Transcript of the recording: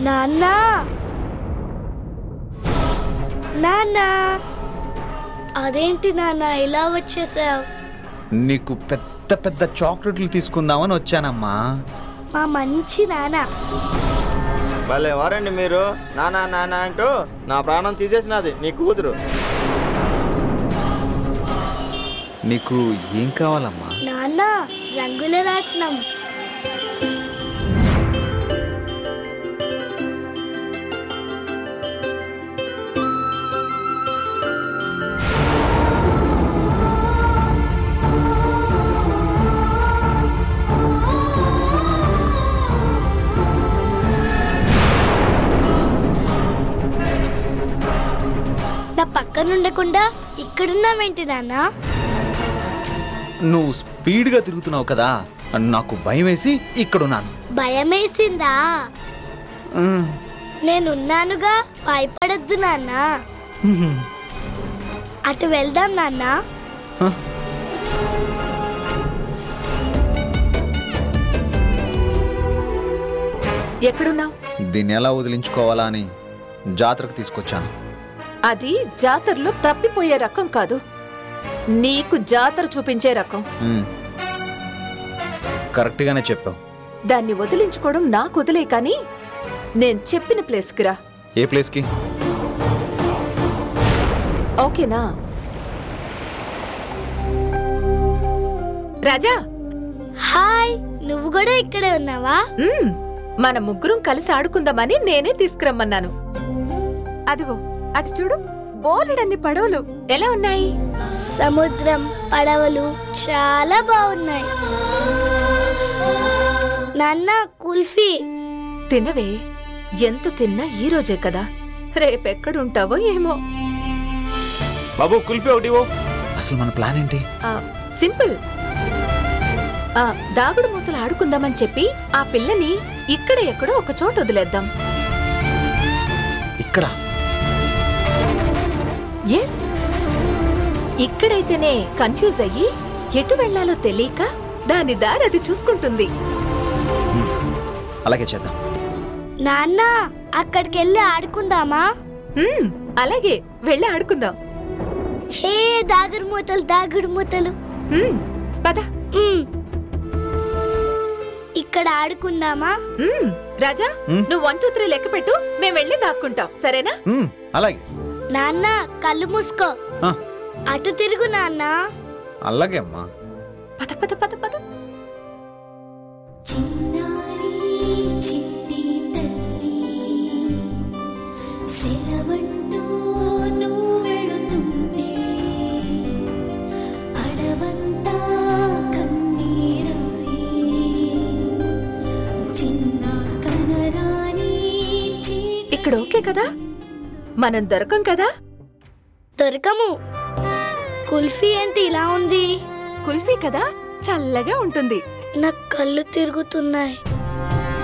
నాన్న నాన్న అదేంటి నాన్న ఇలా వచ్చేసావు నీకు పెద్ద పెద్ద చాక్లెట్లు తీసుకుందామని వచ్చానమ్మా మా మంచి నాన్న భలే వారండి మీరు నానా నానా అంటూ నా ప్రాణం తీసేసినది నీ కూతురు నీకు ఏం కావాలమ్మా నాన్న రంగుల రాట్నం నా పక్కన ఉండకుండా ఇక్కడున్నావేంటి నాన్న నువ్వు స్పీడ్గా తిరుగుతున్నావు కదా నాకు భయం వేసి ఇక్కడున్నాను భయమేసిందా ఉమ్. నేనున్నానుగా భయపడొద్దు నాన్న అటు వెళ్దాం నాన్న హ? ఎక్కడున్నావు దీన్ని ఎలా వదిలించుకోవాలా అని జాతరకు తీసుకొచ్చాను అది జాతరలో తప్పిపోయే రకం కాదు నీకు జాతర చూపించే రకం ఉమ్. కరెక్ట్గానే చెప్పావు దాన్ని వదిలించుకోవడం నాకు వదిలే కానీ నేను చెప్పిన ప్లేస్కి రా ఏ ప్లేస్కి ఓకేనా రాజా హాయ్ నువ్వు కూడా ఇక్కడే ఉన్నావా మ్మ్, మన ముగ్గురం కలిసి ఆడుకుందామని నేనే తీసుకురమ్మన్నాను అదిగో అటు చూడు బోలెడన్ని పడవలు ఎలా ఉన్నాయి సముద్రం పడవలు చాలా బాగున్నాయి నాన్న కుల్ఫీ తినవే ఎంత తిన్నా ఈ రోజే కదా రేపెక్కడుంటావో ఏమో బాబు కుల్ఫీ ఒకటి ఇవ్వు. అసలు మన ప్లాన్ ఏంటి ఆ, సింపుల్ ఆ, దాగుడు మూతలు ఆడుకుందామని చెప్పి ఆ పిల్లని ఇక్కడ ఎక్కడో ఒక చోట వదిలేద్దాం ఇక్కడ ఎస్ ఇక్కడైతేనే కన్ఫ్యూజ్ అయ్యి ఎటు వెళ్లాలో తెలియక దాని దారి అది చూసుకుంటుంది అలాగే చేద్దాం నాన్న అక్కడికి వెళ్ళి ఆడుకుందామా మ్మ్, అలాగే వెళ్ళి ఆడుకుందాం హే దాగుడు మూతలు దాగుడు మూతలు మ్మ్, పద మ్. ఇక్కడ ఆడుకుందామా మ్మ్, రాజా మ్మ్. నువ్వు వన్ టూ త్రీ లెక్క పెట్టు మేము వెళ్ళి దాక్కుంటాం సరేనా ఉమ్, అలాగే నాన్న కళ్ళు మూసుకో ఆ, అటు తిరుగు నాన్న అలాగే అమ్మా పద పద పద పద చిన్నారి చిట్టి తల్లి సెలవంటూ నువ్వు వెళుతుంటే అడవంతా కన్నీరాయి చిన్న కనరాని చీకటి ఇక్కడ ఓకే కదా మనం దొరకం కదా దొరకము కుల్ఫీ ఏంటి ఇలా ఉంది కుల్ఫీ కదా చల్లగా ఉంటుంది నా కళ్ళు తిరుగుతున్నాయి